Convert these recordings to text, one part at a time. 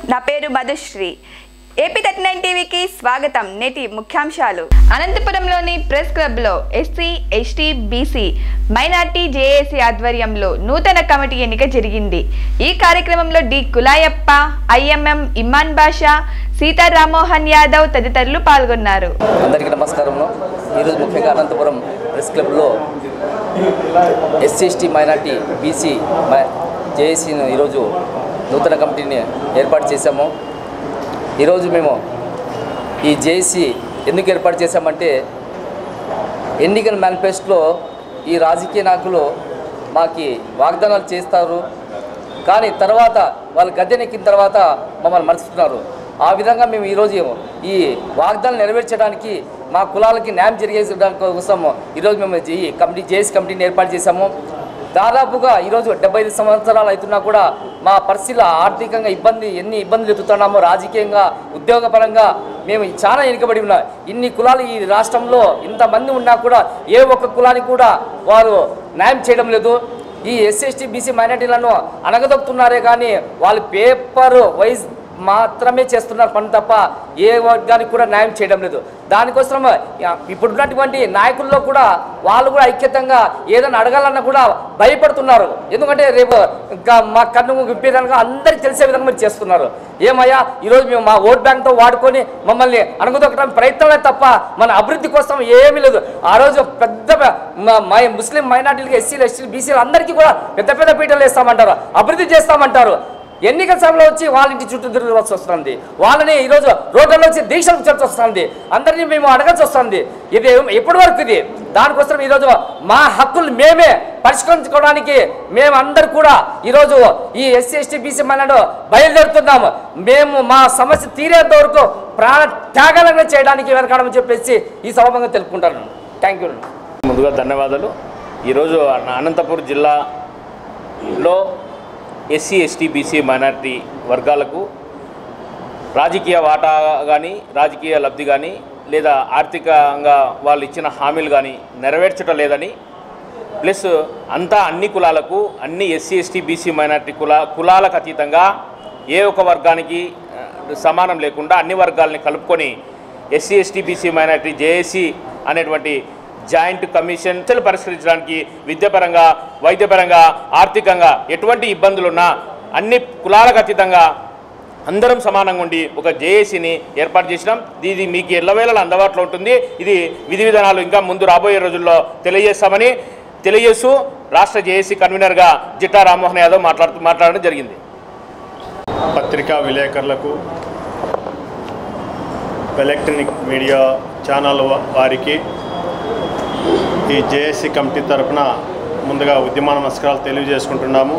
నా పేరు Madhushree AP thirty nine టీవీకి స్వాగతం నేటి ముఖ్యాంశాలు అనంతపురంలోని ప్రెస్ క్లబ్లో SC ST BC minority JAC ఆధ్వర్యంలో నూతన కమిటీ ఎన్నిక జరిగింది ఈ కార్యక్రమంలో డి కులాయప్ప ఐఎంఎం ఇమ్మాన్ బాషా సీతారామోహన్ యాదవ్ తదితరులు పాల్గొన్నారు అందరికీ నమస్కారము ఈరోజు ముఖ్యంగా అనంతపురం ప్రెస్ క్లబ్లో ఎస్సీ ఎస్టీ మైనార్టీ బీసీ జేఏసీను ఈరోజు నూతన కమిటీని ఏర్పాటు చేశాము ఈరోజు మేము ఈ జేఏసీ ఎందుకు ఏర్పాటు చేశామంటే ఎన్నికల మేనిఫెస్టోలో ఈ రాజకీయ నాయకులు మాకి వాగ్దానాలు చేస్తారు కానీ తర్వాత వాళ్ళు గద్దెనెక్కిన తర్వాత మమ్మల్ని మర్చిస్తున్నారు ఆ విధంగా మేము ఈరోజు ఈ వాగ్దానం నెరవేర్చడానికి మా కులాలకి న్యాయం జరిగేసడానికి కోసం ఈరోజు మేము ఈ కమిటీ జేఎస్ కమిటీని ఏర్పాటు చేశాము దాదాపుగా ఈరోజు డెబ్బై ఐదు సంవత్సరాలు అవుతున్నా కూడా మా పరిస్థితులు ఆర్థికంగా ఇబ్బంది ఎన్ని ఇబ్బందులు ఎదుగుతున్నామో రాజకీయంగా ఉద్యోగపరంగా మేము చాలా వెనుకబడి ఉన్నాం ఇన్ని కులాలు ఈ రాష్ట్రంలో ఇంతమంది ఉన్నా కూడా ఏ ఒక్క కులానికి కూడా వారు న్యాయం చేయడం లేదు ఈ ఎస్సీ ఎస్టీ బీసీ మైనార్టీలను అనగదొక్కుతున్నారే కానీ వాళ్ళు పేపర్ వైజ్ మాత్రమే చేస్తున్నారు పని తప్ప ఏ వర్గానికి కూడా న్యాయం చేయడం లేదు దానికోసం ఇప్పుడున్నటువంటి నాయకుల్లో కూడా వాళ్ళు కూడా ఐక్యతంగా ఏదైనా అడగాలన్నా కూడా భయపడుతున్నారు ఎందుకంటే రేపు ఇంకా మా కన్ను విప్పేదానికి అందరికీ తెలిసే విధంగా మీరు చేస్తున్నారు ఏమయ్యా ఈరోజు మేము మా ఓట్ బ్యాంక్తో వాడుకొని మమ్మల్ని అణగదొక్కడానికి ప్రయత్నమే తప్ప మన అభివృద్ధి కోసం ఏమీ లేదు ఆ రోజు పెద్ద మ- మై ముస్లిం మైనార్టీలకి ఎస్సీలు ఎస్టీలు బీసీలు అందరికీ కూడా పెద్ద పెద్ద పీటలు వేస్తామంటారు అభివృద్ధి చేస్తామంటారు ఎన్నికల సమయంలో వచ్చి వాళ్ళ ఇంటి చుట్టూ తిరగాల్సి వస్తుంది వాళ్ళని ఈరోజు రోడ్లలో వచ్చి దీక్షలు చేయాల్సి వస్తుంది అందరినీ మేము అడగాల్సి వస్తుంది ఇది ఎప్పటి వరకు ఇది దానికోసం ఈరోజు మా హక్కులు మేమే పరిష్కరించుకోవడానికి మేమందరూ కూడా ఈరోజు ఈ ఎస్సీ ఎస్టీ బీసీ మనలో బయలుదేరుతున్నాము మేము మా సమస్య తీరేంత వరకు ప్రాణ త్యాగాలను చేయడానికి వెనకాడమని చెప్పేసి ఈ సభంగా తెలుపుకుంటాను థ్యాంక్ యూ ముందుగా ధన్యవాదాలు ఈరోజు అన- అనంతపురం జిల్లాలో ఎస్సీ ఎస్టీ బీసీ మైనారిటీ వర్గాలకు రాజకీయ వాటా కానీ రాజకీయ లబ్ధి కానీ లేదా ఆర్థికంగా వాళ్ళు ఇచ్చిన హామీలు కానీ నెరవేర్చడం లేదని ప్లస్ అంతా అన్ని కులాలకు అన్ని ఎస్సీ ఎస్టీ బీసీ మైనారిటీ కుల కులాలకు అతీతంగా ఏ ఒక వర్గానికి ఆ, సమానం లేకుండా అన్ని వర్గాలని కలుపుకొని SC ST BC minority JAC అనేటువంటి జాయింట్ కమిషన్ సమస్యలు పరిష్కరించడానికి విద్యాపరంగా వైద్యపరంగా ఆర్థికంగా ఎటువంటి ఇబ్బందులున్నా అన్ని కులాలకు అతీతంగా అందరం సమానంగా ఉండి ఒక జేఏసీని ఏర్పాటు చేసినాం ఇది మీకు ఎల్లవేళలా అందుబాటులో ఉంటుంది ఇది విధి విధానాలు ఇంకా ముందు రాబోయే రోజుల్లో తెలియజేస్తామని తెలియజేస్తూ రాష్ట్ర జేఏసీ కన్వీనర్గా జిట్టా రామ్మోహన్ యాదవ్ మాట్లాడుతూ మాట్లాడడం జరిగింది పత్రికా విలేకరులకు ఎలక్ట్రానిక్ మీడియా ఛానల్ వా- వారికి ఈ జేఏసీ కమిటీ తరపున ముందుగా ఉద్యమ నమస్కారాలు తెలియజేసుకుంటున్నాము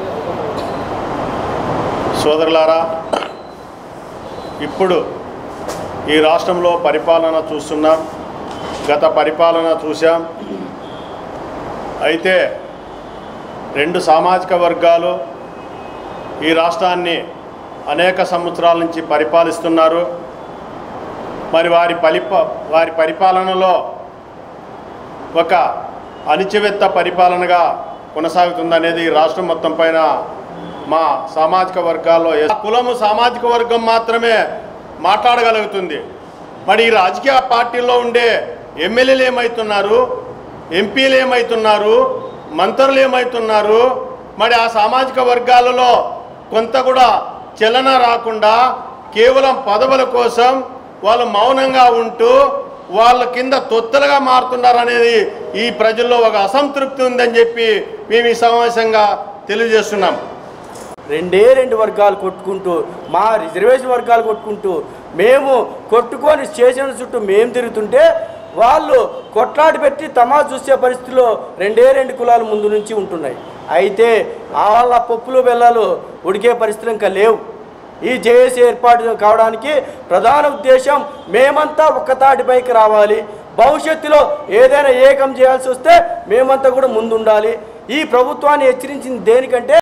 సోదరులారా ఇప్పుడు ఈ రాష్ట్రంలో పరిపాలన చూస్తున్నాం గత పరిపాలన చూసాం అయితే రెండు సామాజిక వర్గాలు ఈ రాష్ట్రాన్ని అనేక సంవత్సరాల నుంచి పరిపాలిస్తున్నారు మరి వారి పరిప వారి పరిపాలనలో ఒక అణిచివేత్త పరిపాలనగా కొనసాగుతుందనేది ఈ రాష్ట్రం మొత్తం పైన మా సామాజిక వర్గాల్లో ఏ- కులము సామాజిక వర్గం మాత్రమే మాట్లాడగలుగుతుంది మరి ఈ రాజకీయ పార్టీల్లో ఉండే ఎమ్మెల్యేలు ఏమవుతున్నారు ఎంపీలు ఏమవుతున్నారు మంత్రులు ఏమవుతున్నారు మరి ఆ సామాజిక వర్గాలలో కొంత కూడా చలన రాకుండా కేవలం పదవుల కోసం వాళ్ళు మౌనంగా ఉంటూ వాళ్ళ కింద తొత్తలుగా మారుతున్నారు అనేది ఈ ప్రజల్లో ఒక అసంతృప్తి ఉందని చెప్పి మేము ఈ సమావేశంగా తెలియజేస్తున్నాం రెండే రెండు వర్గాలు కొట్టుకుంటూ మా రిజర్వేషన్ వర్గాలు కొట్టుకుంటూ మేము కొట్టుకొని స్టేషన్ చుట్టూ మేము తిరుగుతుంటే వాళ్ళు కొట్లాడి పెట్టి తమా చూసే పరిస్థితిలో రెండే రెండు కులాలు ముందు నుంచి ఉంటున్నాయి అయితే వాళ్ళ పప్పులు బెల్లాలు ఉడికే పరిస్థితులు ఇంకా లేవు ఈ జేఏసీ ఏర్పాటు కావడానికి ప్రధాన ఉద్దేశం మేమంతా ఒక్కతాటిపైకి రావాలి భవిష్యత్తులో ఏదైనా ఏకం చేయాల్సి వస్తే మేమంతా కూడా ముందుండాలి ఈ ప్రభుత్వాన్ని హెచ్చరించింది దేనికంటే